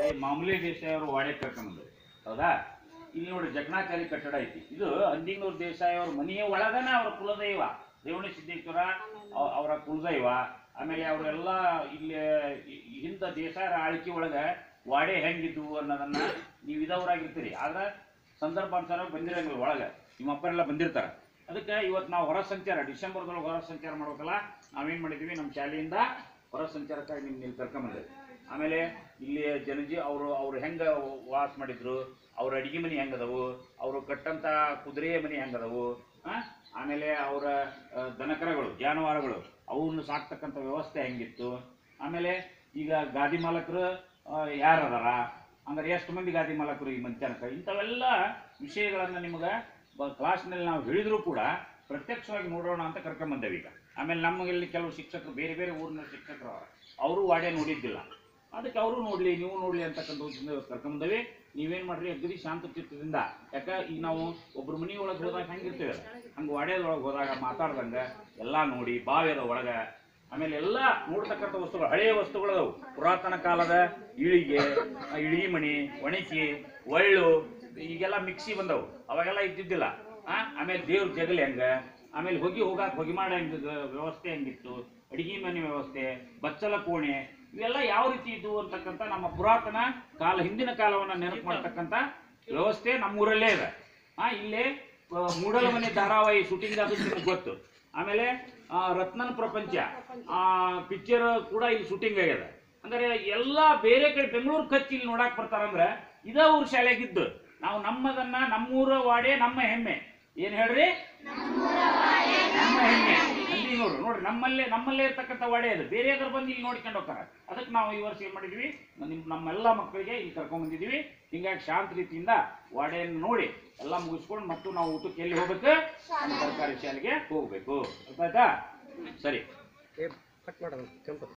ಈ ಮಾಮೂಲಿ ದೇಸಾಯಿ ಅವರು ವಾಡೆ ಕರ್ಕೊಂಡ್ಬಂದ್ರು ಹೌದಾ ಇಲ್ಲಿ ನೋಡಿ ಜಗನ್ನಾಚಾರಿ ಕಟ್ಟಡ ಐತಿ ಇದು ಅಂದಿಂಗೂರು ದೇಸಾಯಿ ಅವ್ರ ಮನೆಯ ಒಳಗನ ಅವ್ರ ಕುಲದೈವ ರೇವಣ ಸಿದ್ದೇಶ್ವರ ಅವ್- ಅವರ ಕುಲದೈವ ಆಮೇಲೆ ಅವರೆಲ್ಲ ಇಲ್ಲಿ ಈ- ಹಿಂದ ದೇಸಾಯರ ಆಳ್ಕೆ ಒಳಗ ವಾಡೆ ಹೆಂಗಿದ್ವು ಅನ್ನೋದನ್ನ ನೀವು ಇದವರಾಗಿರ್ತೀರಿ ಆದ್ರೆ ಸಂದರ್ಭಾನುಸಾರ ಬಂದಿರಂಗಿಲ್ಲ ಒಳಗೆ ನಿಮ್ಮ ಅಪ್ಪರೆಲ್ಲ ಬಂದಿರ್ತಾರೆ ಅದಕ್ಕೆ ಇವತ್ತು ನಾವು ಹೊರ ಸಂಚಾರ ಡಿಸೆಂಬರ್ದೊಳಗೆ ಹೊರ ಸಂಚಾರ ಮಾಡ್ಬೇಕಲ್ಲ ನಾವೇನು ಮಾಡಿದ್ವಿ ನಮ್ಮ ಶಾಲೆಯಿಂದ ಹೊರ ಸಂಚಾರಕ್ಕಾಗಿ ನಿಮ್ಗೆ ಇಲ್ಲಿ ಕರ್ಕೊಂಬಂದಿವಿ ಆಮೇಲೆ ಇಲ್ಲಿ ಜನಜಿ ಅವರು ಅವ್ರು ಹೆಂಗೆ ವಾಸ ಮಾಡಿದ್ರು ಅವ್ರ ಅಡಿಗೆ ಮನೆ ಹೆಂಗದವು ಅವರು ಕಟ್ಟಂತ ಕುದುರೆ ಮನೆ ಹೆಂಗದವು ಆ? ಆಮೇಲೆ ಅವರ ದನಕರಗಳು ಜಾನುವಾರುಗಳು ಅವನ್ನ ಸಾಕ್ತಕ್ಕಂಥ ವ್ಯವಸ್ಥೆ ಹೆಂಗಿತ್ತು ಆಮೇಲೆ ಈಗ ಗಾದಿ ಮಾಲಕರು ಯಾರು ಅದಾರ ಅಂದ್ರೆ ಎಷ್ಟು ಮಂದಿ ಗಾದಿ ಮಾಲಕರು ಈ ಮಂತ್ಯಾನಕ ಇಂಥವೆಲ್ಲ ವಿಷಯಗಳನ್ನ ನಿಮ್ಗೆ ಕ್ಲಾಸ್ನಲ್ಲಿ ನಾವು ಹೇಳಿದ್ರು ಕೂಡ ಪ್ರತ್ಯಕ್ಷವಾಗಿ ನೋಡೋಣ ಅಂತ ಕರ್ಕೊಂಬಂದೇವೆ ಈಗ ಆಮೇಲೆ ನಮಗೆಲ್ಲಿ ಕೆಲವು ಶಿಕ್ಷಕರು ಬೇರೆ ಬೇರೆ ಊರಿನ ಶಿಕ್ಷಕರು ಅವರ ಅವರು ವಾಡೆ ನೋಡಿದ್ದಿಲ್ಲ ಅದಕ್ಕೆ ಅವರು ನೋಡ್ಲಿ ನೀವು ನೋಡ್ಲಿ ಅಂತಕ್ಕಂಥ ಉದ್ದೇಶದಿಂದ ಇವತ್ತು ಕರ್ಕೊಂಬಂದೇವಿ ನೀವೇನ್ ಮಾಡ್ರಿ ಅಗದಿ ಶಾಂತ ಚಿತ್ತದಿಂದ ಯಾಕ ಈಗ ನಾವು ಒಬ್ರು ಮನಿ ಒಳಗೆ ಹೋದಾಗ ಹೆಂಗಿರ್ತೇವೆ ಹಂಗೆ ವಾಡ್ಯದೊಳಗೆ ಹೋದಾಗ ಮಾತಾಡ್ದಂಗ ಎಲ್ಲಾ ನೋಡಿ ಬಾವ್ಯದ ಒಳಗ ಆಮೇಲೆ ಎಲ್ಲ ನೋಡ್ತಕ್ಕಂಥ ವಸ್ತುಗಳು ಹಳೆಯ ವಸ್ತುಗಳು ಅದಾವು ಪುರಾತನ ಕಾಲದ ಇಳಿಗೆ ಆ ಇಳಿಗೆ ಮಣಿ ಒಣಕಿ ಒಳ್ಳು ಈಗೆಲ್ಲ ಮಿಕ್ಸಿ ಬಂದವು ಅವಾಗೆಲ್ಲ ಇದ್ದಿದ್ದಿಲ್ಲ ಆ ಆಮೇಲೆ ದೇವ್ರ ಜಗಲಿ ಹೆಂಗ ಆಮೇಲೆ ಹೊಗಿ ಹೋಗಾಕ ಹೊಗಿ ಮಾಡೋ ಹೆಂಗ ವ್ಯವಸ್ಥೆ ಹೆಂಗಿತ್ತು ಅಡಿಗೆ ಮನೆ ವ್ಯವಸ್ಥೆ ಬಚ್ಚಲ ಕೋಣೆ ಇವೆಲ್ಲ ಯಾವ ರೀತಿ ಇದ್ವು ಅಂತಕ್ಕಂಥ ನಮ್ಮ ಪುರಾತನ ಕಾಲ ಹಿಂದಿನ ಕಾಲವನ್ನ ನೆನಪು ಮಾಡ್ತಕ್ಕಂಥ ವ್ಯವಸ್ಥೆ ನಮ್ಮೂರಲ್ಲೇ ಇದೆ ಆ ಇಲ್ಲೇ ಆ, ಮೂಡಲ ಮನೆ ಧಾರಾವಾಹಿ ಶೂಟಿಂಗ್ ಅದು ನಿಮ್ಗೆ ಗೊತ್ತು ಆಮೇಲೆ ಆ, ರತ್ನನ ಪ್ರಪಂಚ ಆ ಪಿಕ್ಚರ್ ಕೂಡ ಇಲ್ಲಿ ಶೂಟಿಂಗ್ ಆಗ್ಯದ ಅಂದ್ರೆ ಎಲ್ಲ ಬೇರೆ ಕಡೆ ಬೆಂಗಳೂರು ಕಚ್ಚಿ ಇಲ್ಲಿ ನೋಡಕ್ ಬರ್ತಾರಂದ್ರೆ ಇದ ಊರ್ ಶಾಲೆಗಿದ್ದು ನಾವು ನಮ್ಮದನ್ನ ನಮ್ಮೂರ ವಾಡೆ ನಮ್ಮ ಹೆಮ್ಮೆ ಏನ್ ಹೇಳ್ರಿ ನಮ್ಮ ಹೆಮ್ಮೆ ನಂದಿನೂರು ನೋಡ್ರಿ ನಮ್ಮಲ್ಲೇ ನಮ್ಮಲ್ಲೇ ಇರ್ತಕ್ಕಂಥ ವಾಡೆ ಅದು ಬೇರೆ ಯಾವ್ದಾರು ಬಂದು ಇಲ್ಲಿ ನೋಡ್ಕೊಂಡು ಹೋಗ್ತಾರೆ ಅದಕ್ಕೆ ನಾವು ಈ ವರ್ಷ ಏನ್ ಮಾಡಿದ್ವಿ ನಿಮ್ ನಮ್ಮೆಲ್ಲ ಮಕ್ಕಳಿಗೆ ಇಲ್ಲಿ ಕರ್ಕೊಂಡ್ ಬಂದಿದೀವಿ ಹಿಂಗಾಗಿ ಶಾಂತ ರೀತಿಯಿಂದ ವಾಡೆಯನ್ನು ನೋಡಿ ಎಲ್ಲ ಮುಗಿಸ್ಕೊಂಡು ಮತ್ತು ನಾವು ಊಟಕ್ಕೆ ಎಲ್ಲಿ ಹೋಗ್ಬೇಕು ನಮ್ಮ ಸರ್ಕಾರಿ ಶಾಲೆಗೆ ಹೋಗ್ಬೇಕು ಅರ್ಥ ಆಯ್ತಾ ಸರಿ ಕಟ್ ಮಾಡೋದು ಕೆಂಪು